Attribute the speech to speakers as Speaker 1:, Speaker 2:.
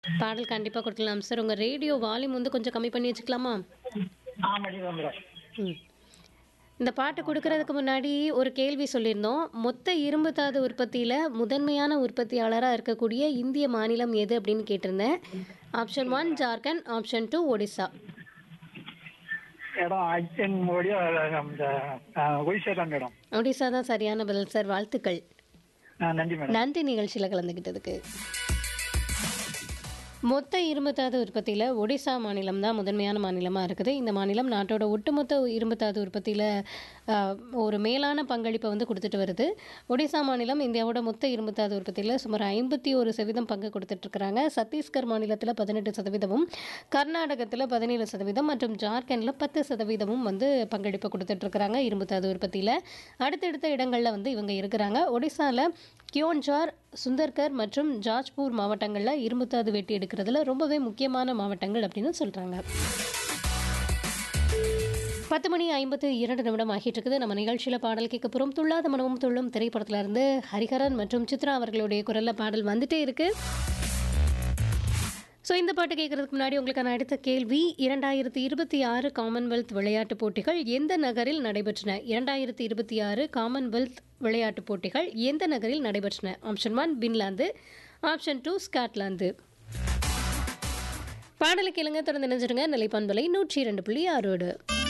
Speaker 1: பாடல் கண்டிப்பாக கொடுக்கலாம் சார் உங்கள் ரேடியோ வால்யூம் வந்து கொஞ்சம் கம்மி பண்ணி வச்சுக்கலாமா
Speaker 2: ஆ பண்ணிடுவோம் மேடம்
Speaker 1: ம் இந்த பாட்டு கொடுக்கறதுக்கு முன்னாடி ஒரு கேள்வி சொல்லியிருந்தோம் மொத்த இரும்பு தாது உற்பத்தியில் முதன்மையான உற்பத்தியாளராக இருக்கக்கூடிய இந்திய மாநிலம் எது அப்படின்னு கேட்டிருந்தேன் option one Jharkhand option two Odisha
Speaker 2: madam அஜன் மோடி அந்த ஒய்சா தான் மேடம்
Speaker 1: ஒடிசா தான் சரியான பதில் சார் வாழ்த்துக்கள்
Speaker 2: ஆ, நன்றி மேடம்
Speaker 1: நன்றி நிகழ்ச்சியில் கலந்துக்கிட்டதுக்கு மொத்த இரும்புத்தாது உற்பத்தியில் ஒடிசா மாநிலம் தான் முதன்மையான மாநிலமாக இருக்குது இந்த மாநிலம் நாட்டோட ஒட்டுமொத்த இரும்புத்தாது உற்பத்தியில் ஒரு மேலான பங்களிப்பை வந்து கொடுத்துட்டு வருது ஒடிசா மாநிலம் இந்தியாவோட மொத்த இரும்புத்தாது உற்பத்தியில் சுமார் ஐம்பத்தி ஒரு சதவீதம் பங்கு கொடுத்துட்ருக்குறாங்க சத்தீஸ்கர் மாநிலத்தில் பதினெட்டு சதவீதமும் கர்நாடகத்தில் பதினேழு சதவீதம் மற்றும் ஜார்க்கண்டில் பத்து சதவீதமும் வந்து பங்களிப்பு கொடுத்துட்ருக்குறாங்க இரும்புத்தாது உற்பத்தியில் அடுத்தடுத்த இடங்களில் வந்து இவங்க இருக்கிறாங்க ஒடிசாவில் கியோன்ஜார் சுந்தர்கர் மற்றும் ஜாஜ்பூர் மாவட்டங்களில் இரும்புத்தாது வெட்டி எடுக்கிறதுல ரொம்பவே முக்கியமான மாவட்டங்கள் அப்படின்னு சொல்கிறாங்க பத்து மணி ஐம்பத்து இரண்டு நிமிடம் ஆகிட்டு இருக்குது நம்ம நிகழ்ச்சியில் பாடல் கேட்க போகிறோம் துள்ளாத மனமும் துள்ளும் திரைப்படத்துல இருந்து ஹரிஹரன் மற்றும் சித்ரா அவர்களுடைய குரலில் பாடல் வந்துட்டே இருக்கு ஸோ இந்த பாட்டு கேட்கறதுக்கு முன்னாடி உங்களுக்கான அடுத்த கேள்வி இரண்டாயிரத்தி இருபத்தி ஆறு காமன்வெல்த் விளையாட்டுப் போட்டிகள் எந்த நகரில் நடைபெற்றன இரண்டாயிரத்தி இருபத்தி ஆறு காமன்வெல்த் விளையாட்டுப் போட்டிகள் எந்த நகரில் நடைபெற்றன option one Finland option two Scotland பாடலுக்கு இலங்கை தொடர்ந்து நினைச்சிருங்க நிலைப்பண்பலை நூற்றி இரண்டு புள்ளி ஆறோடு